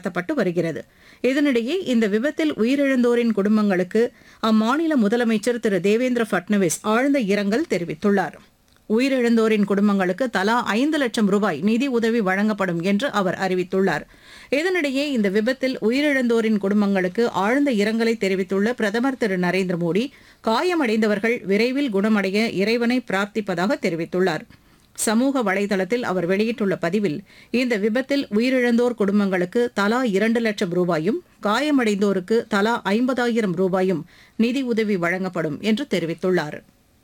நடத்தப்பட்டு வருகிறது இதனிடையே இந்த விபத்தில் உயிரிழந்தோரின் குடும்பங்களுக்கு அம்மாநில முதலமைச்சர் திரு தேவேந்திர பட்னவிஸ் ஆழ்ந்த இரங்கல் தெரிவித்துள்ளார் உயிரிழந்தோரின் குடும்பங்களுக்கு தலா ஐந்து லட்சம் ரூபாய் நிதி உதவி வழங்கப்படும் என்று அவர் அறிவித்துள்ளார் இதனிடையே இந்த விபத்தில் உயிரிழந்தோரின் குடும்பங்களுக்கு ஆழ்ந்த இரங்கலை தெரிவித்துள்ள பிரதமர் திரு நரேந்திர மோடி காயமடைந்தவர்கள் விரைவில் குணமடைய இறைவனை பிரார்த்திப்பதாக தெரிவித்துள்ளார் சமூக வலைதளத்தில் அவர் வெளியிட்டுள்ள பதிவில் இந்த விபத்தில் உயிரிழந்தோர் குடும்பங்களுக்கு தலா இரண்டு லட்சம் ரூபாயும் காயமடைந்தோருக்கு தலா ஐம்பதாயிரம் ரூபாயும் நிதி உதவி வழங்கப்படும் என்று தெரிவித்துள்ளார்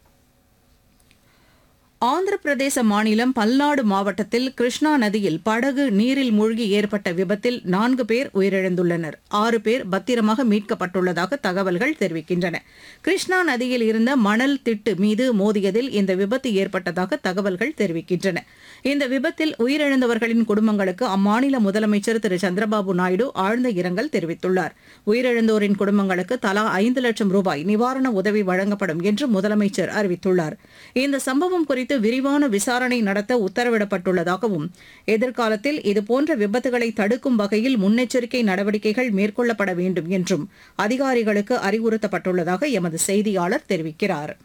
ஆந்திர பிரதேச மாநிலம் பல்நாடு மாவட்டத்தில் கிருஷ்ணா நதியில் படகு நீரில் மூழ்கி ஏற்பட்ட விபத்தில் நான்கு பேர் உயிரிழந்துள்ளனர் ஆறு பேர் பத்திரமாக மீட்கப்பட்டுள்ளதாக தகவல்கள் தெரிவிக்கின்றன கிருஷ்ணா நதியில் இருந்த மணல் திட்டு மீது மோதியதில் இந்த விபத்து ஏற்பட்டதாக தகவல்கள் தெரிவிக்கின்றன இந்த விபத்தில் உயிரிழந்தவர்களின் குடும்பங்களுக்கு அம்மாநில முதலமைச்சர் திரு சந்திரபாபு நாயுடு ஆழ்ந்த இரங்கல் தெரிவித்துள்ளார் உயிரிழந்தோரின் குடும்பங்களுக்கு தலா ஐந்து லட்சம் ரூபாய் நிவாரண உதவி வழங்கப்படும் என்று முதலமைச்சர் அறிவித்துள்ளார் இந்த சம்பவம் குறித்து விரிவான விசாரணை நடத்த உத்தரவிடப்பட்டுள்ளதாகவும் எதிர்காலத்தில் இதுபோன்ற விபத்துகளை தடுக்கும் வகையில் முன்னெச்சரிக்கை நடவடிக்கைகள் மேற்கொள்ளப்பட வேண்டும் என்றும் அதிகாரிகளுக்கு அறிவுறுத்தப்பட்டுள்ளதாக எமது செய்தியாளர் தெரிவிக்கிறார்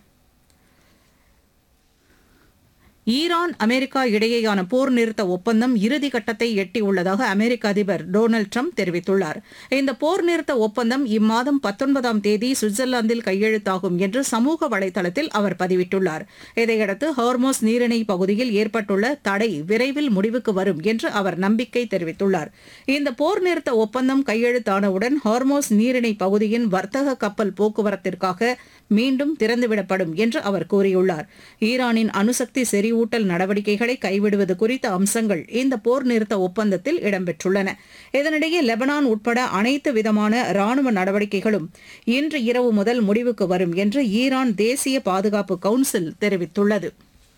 ஈரான் அமெரிக்கா இடையேயான போர் நிறுத்த ஒப்பந்தம் இறுதி கட்டத்தை எட்டியுள்ளதாக அமெரிக்க அதிபர் டொனால்டு ட்ரம்ப் தெரிவித்துள்ளார் இந்த போர் நிறுத்த ஒப்பந்தம் இம்மாதம் பத்தொன்பதாம் தேதி சுவிட்சர்லாந்தில் கையெழுத்தாகும் என்று சமூக வலைதளத்தில் அவர் பதிவிட்டுள்ளார் இதையடுத்து ஹார்மோஸ் நீரிணை பகுதியில் ஏற்பட்டுள்ள தடை விரைவில் முடிவுக்கு வரும் என்று அவர் நம்பிக்கை தெரிவித்துள்ளார் இந்த போர் நிறுத்த ஒப்பந்தம் கையெழுத்தானவுடன் ஹார்மோஸ் நீரிணை பகுதியின் வர்த்தக கப்பல் போக்குவரத்திற்காக மீண்டும் திறந்துவிடப்படும் என்று அவர் கூறியுள்ளார் ஈரானின் அணுசக்தி செறிவூட்டல் நடவடிக்கைகளை கைவிடுவது குறித்த அம்சங்கள் இந்த போர் நிறுத்த ஒப்பந்தத்தில் இடம்பெற்றுள்ளன இதனிடையே லெபனான் உட்பட அனைத்து விதமான ராணுவ நடவடிக்கைகளும் இன்று இரவு முதல் முடிவுக்கு வரும் என்று ஈரான் தேசிய பாதுகாப்பு கவுன்சில் தெரிவித்துள்ளது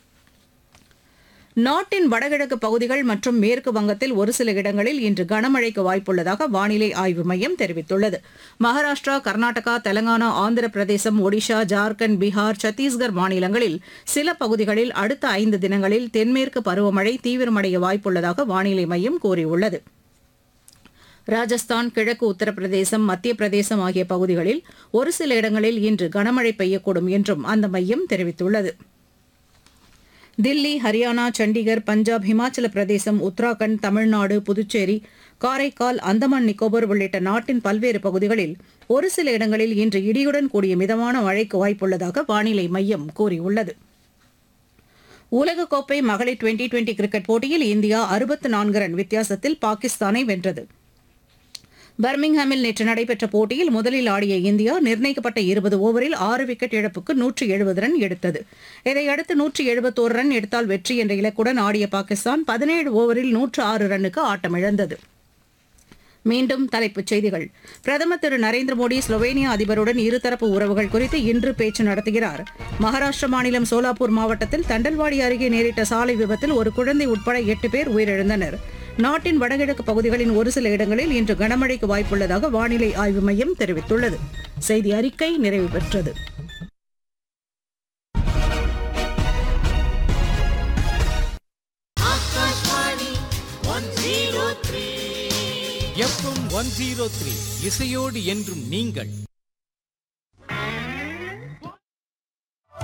நாட்டின் வடகிழக்கு பகுதிகள் மற்றும் மேற்கு வங்கத்தில் ஒரு சில இடங்களில் இன்று கனமழைக்கு வாய்ப்புள்ளதாக வானிலை ஆய்வு மையம் தெரிவித்துள்ளது மகாராஷ்டிரா கர்நாடகா தெலங்கானா ஆந்திர பிரதேசம் ஒடிஷா ஜார்க்கண்ட் பீகார் சத்தீஸ்கர் மாநிலங்களில் சில பகுதிகளில் அடுத்த ஐந்து தினங்களில் தென்மேற்கு பருவமழை தீவிரமடைய வாய்ப்புள்ளதாக வானிலை மையம் கூறியுள்ளது ராஜஸ்தான் கிழக்கு உத்தரப்பிரதேசம் மத்திய பிரதேசம் ஆகிய பகுதிகளில் ஒரு சில இடங்களில் இன்று கனமழை பெய்யக்கூடும் என்றும் அந்த மையம் தெரிவித்துள்ளது தில்லி ஹரியானா சண்டிகர் பஞ்சாப் ஹிமாச்சல பிரதேசம் உத்தராகண்ட் தமிழ்நாடு புதுச்சேரி காரைக்கால் அந்தமான் நிக்கோபர் உள்ளிட்ட நாட்டின் பல்வேறு பகுதிகளில் ஒரு சில இடங்களில் இன்று இடியுடன் கூடிய மிதமான மழைக்கு வாய்ப்புள்ளதாக வானிலை மையம் கூறியுள்ளது உலகக்கோப்பை மகளிர் டுவெண்டி டுவெண்டி கிரிக்கெட் போட்டியில் இந்தியா அறுபத்து நான்கு ரன் வித்தியாசத்தில் பாகிஸ்தானை வென்றது பர்மிங்ஹாமில் நேற்று நடைபெற்ற போட்டியில் முதலில் ஆடிய இந்தியா நிர்ணயிக்கப்பட்ட இருபது ஓவரில் ஆறு விக்கெட் இழப்புக்கு நூற்றி எழுபது ரன் எடுத்தது இதையடுத்து நூற்றி எழுபத்தோரு ரன் எடுத்தால் வெற்றி என்ற இலக்குடன் ஆடிய பாகிஸ்தான் பதினேழு ஓவரில் நூற்று ஆறு ரன்னுக்கு ஆட்டமிழந்தது மீண்டும் தலைப்புச் செய்திகள் பிரதமர் திரு நரேந்திர மோடி ஸ்லோவேனியா அதிபருடன் இருதரப்பு உறவுகள் குறித்து இன்று பேச்சு நடத்துகிறார் மகாராஷ்டிர மாநிலம் சோலாப்பூர் மாவட்டத்தில் தண்டல்வாடி அருகே நேரிட்ட சாலை விபத்தில் ஒரு குழந்தை உட்பட எட்டு பேர் உயிரிழந்தனர் நாட்டின் வடகிழக்கு பகுதிகளின் ஒரு சில இடங்களில் இன்று கனமழைக்கு வாய்ப்புள்ளதாக வானிலை ஆய்வு மையம் தெரிவித்துள்ளது செய்தி அறிக்கை நிறைவு பெற்றது எஃப்எம் ஒன் ஜீரோ த்ரீ இசையோடு என்றும் நீங்கள்